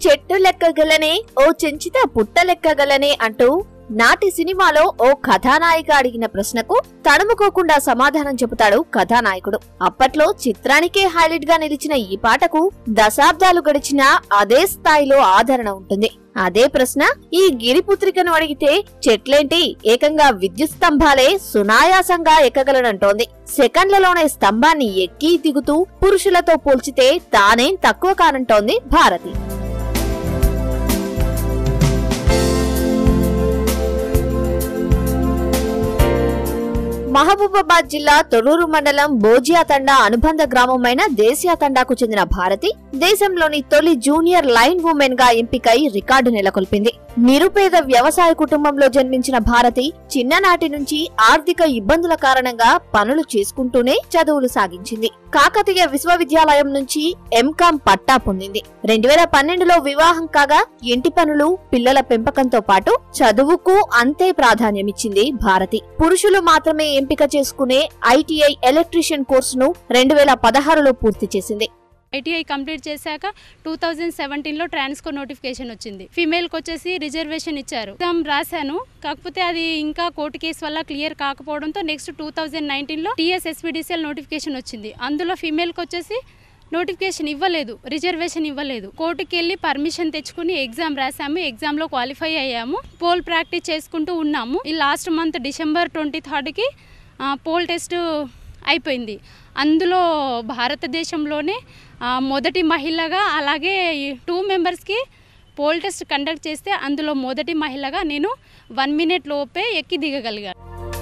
చెట్టు లెక్కగలనే ఓ చెంచిత పుట్ట లెక్కగలనే అంటూ నాటి సినిమాలో ఓ కథానాయిక అడిగిన ప్రశ్నకు తడుముకోకుండా సమాధానం చెబుతాడు కథానాయకుడు అప్పట్లో చిత్రానికే హైలైట్ గా నిలిచిన ఈ పాటకు దశాబ్దాలు గడిచినా అదే స్థాయిలో ఆదరణ ఉంటుంది అదే ప్రశ్న ఈ గిరిపుత్రికను అడిగితే చెట్లేంటి ఏకంగా విద్యుత్ స్తంభాలే సునాయాసంగా ఎక్కగలనంటోంది సెకండ్లలోనే స్తంభాన్ని ఎక్కి దిగుతూ పురుషులతో పోల్చితే తానేం తక్కువ కానంటోంది భారతి మహబూబాబాద్ జిల్లా తొర్రూరు మండలం బోజియా తండా అనుబంధ గ్రామమైన దేశియా తండాకు చెందిన భారతి దేశంలోని తొలి జూనియర్ లైన్ ఉమెన్ గా ఎంపికై రికార్డు నెలకొల్పింది నిరుపేద వ్యవసాయ కుటుంబంలో జన్మించిన భారతి చిన్ననాటి నుంచి ఆర్థిక ఇబ్బందుల కారణంగా పనులు చేసుకుంటూనే చదువులు సాగించింది కాకతీయ విశ్వవిద్యాలయం నుంచి ఎంకాం పట్టా పొందింది రెండు వేల పన్నెండులో వివాహం కాగా ఇంటి పనులు పిల్లల పెంపకంతో పాటు చదువుకు అంతే ప్రాధాన్యమిచ్చింది భారతి పురుషులు మాత్రమే ఎంపిక చేసుకునే ఐటీఐ ఎలక్ట్రీషియన్ కోర్సును రెండు వేల పదహారులో పూర్తి చేసింది ఐటీఐ కంప్లీట్ చేశాక టూ థౌజండ్ సెవెంటీన్లో ట్రాన్స్కో నోటిఫికేషన్ వచ్చింది ఫీమేల్కి వచ్చేసి రిజర్వేషన్ ఇచ్చారు ఎగ్జామ్ రాశాను కాకపోతే అది ఇంకా కోర్టు కేసు వల్ల క్లియర్ కాకపోవడంతో నెక్స్ట్ టూ థౌజండ్ నైన్టీన్లో టీఎస్ ఎస్పీడీసీఎల్ నోటిఫికేషన్ వచ్చింది అందులో ఫీమేల్కి వచ్చేసి నోటిఫికేషన్ ఇవ్వలేదు రిజర్వేషన్ ఇవ్వలేదు కోర్టుకి వెళ్ళి పర్మిషన్ తెచ్చుకుని ఎగ్జామ్ రాసాము ఎగ్జామ్లో క్వాలిఫై అయ్యాము పోల్ ప్రాక్టీస్ చేసుకుంటూ ఉన్నాము ఈ లాస్ట్ మంత్ డిసెంబర్ ట్వంటీ థర్డ్కి పోల్ టెస్ట్ అయిపోయింది అందులో భారతదేశంలోనే ఆ, మొదటి మహిళగా అలాగే ఈ టూ మెంబర్స్కి పోల్ టెస్ట్ కండక్ట్ చేస్తే అందులో మొదటి మహిళగా నేను వన్ మినిట్ లోపే ఎక్కి దిగగలిగాను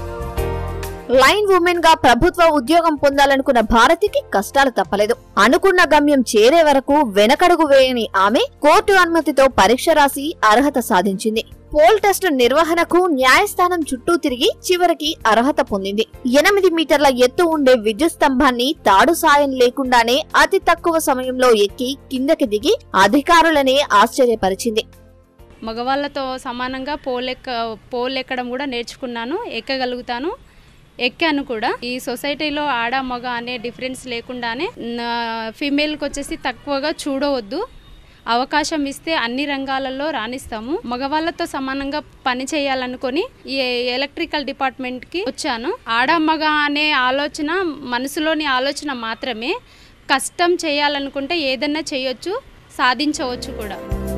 లైన్ ఉమెన్ గా ప్రభుత్వ ఉద్యోగం పొందాలనుకున్న భారతికి కష్టాలు తప్పలేదు అనుకున్న గమ్యం చేరే వరకు వెనకడుగు వేయని ఆమె కోర్టు అనుమతితో పరీక్ష రాసి అర్హత సాధించింది పోల్ టెస్ట్ నిర్వహణకు న్యాయస్థానం చుట్టూ తిరిగి చివరికి అర్హత పొందింది ఎనిమిది మీటర్ల ఎత్తు ఉండే విద్యుత్ స్తంభాన్ని తాడు సాయం లేకుండానే అతి తక్కువ సమయంలో ఎక్కి కిందకి దిగి అధికారులనే ఆశ్చర్యపరిచింది మగవాళ్ళతో సమానంగా పోల్ ఎక్క పోల్ ఎక్కడం కూడా నేర్చుకున్నాను ఎక్కగలుగుతాను ఎక్కాను కూడా ఈ సొసైటీలో ఆడ మగ అనే డిఫరెన్స్ లేకుండానే నా- ఫీమేల్కి వచ్చేసి తక్కువగా చూడవద్దు అవకాశం ఇస్తే అన్ని రంగాలలో రాణిస్తాము మగవాళ్ళతో సమానంగా పని చేయాలనుకొని ఈ ఎలక్ట్రికల్ డిపార్ట్మెంట్కి వచ్చాను ఆడ మగ అనే ఆలోచన మనసులోని ఆలోచన మాత్రమే కష్టం చేయాలనుకుంటే ఏదన్నా చేయొచ్చు సాధించవచ్చు కూడా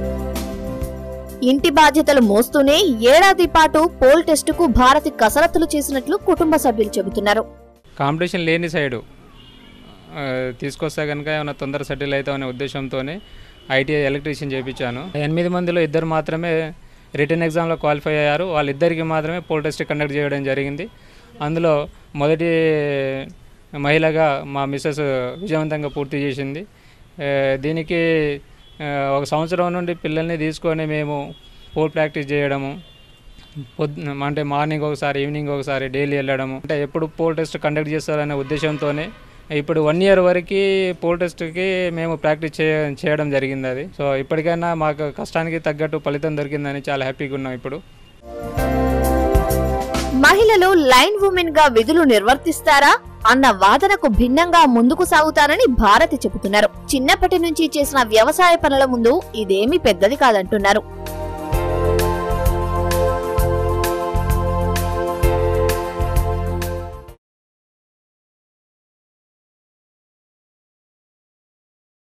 ఇంటి బాధ్యతలు మోస్తూనే ఏడాది పాటు పోల్ టెస్టుకు భారతి కసరత్తులు చేసినట్లు కుటుంబ సభ్యులు చెబుతున్నారు కాంపిటీషన్ లేని సైడు ఆ, తీసుకొస్తే కనుక ఏమైనా తొందర సెటిల్ అవుతామనే ఉద్దేశంతోనే ఐటీఐ ఎలక్ట్రీషియన్ చేయించాను ఎనిమిది మందిలో ఇద్దరు మాత్రమే రిటర్న్ ఎగ్జామ్లో క్వాలిఫై అయ్యారు వాళ్ళిద్దరికి మాత్రమే పోల్ టెస్ట్ కండక్ట్ చేయడం జరిగింది అందులో మొదటి మహిళగా మా మిస్సెస్ విజయవంతంగా పూర్తి చేసింది ఆ, దీనికి ఆ, ఒక సంవత్సరం నుండి పిల్లల్ని తీసుకొని మేము పోల్ ప్రాక్టీస్ చేయడము పొద్దున అంటే మార్నింగ్ ఒకసారి ఈవినింగ్ ఒకసారి డైలీ వెళ్ళడము అంటే ఎప్పుడు పోల్ టెస్ట్ కండక్ట్ చేస్తారనే ఉద్దేశంతోనే ఇప్పుడు వన్ ఇయర్ వరకు పోల్ టెస్ట్కి మేము ప్రాక్టీస్ చే చేయడం జరిగింది అది సో ఇప్పటికైనా మాకు కష్టానికి తగ్గట్టు ఫలితం దొరికిందని చాలా హ్యాపీగా ఉన్నాం ఇప్పుడు మహిళలు లైన్ ఉమెన్ గా విధులు నిర్వర్తిస్తారా అన్న వాదనకు భిన్నంగా ముందుకు సాగుతారని భారతి చెబుతున్నారు చిన్నప్పటి నుంచి చేసిన వ్యవసాయ పనుల ముందు ఇదేమీ పెద్దది కాదంటున్నారు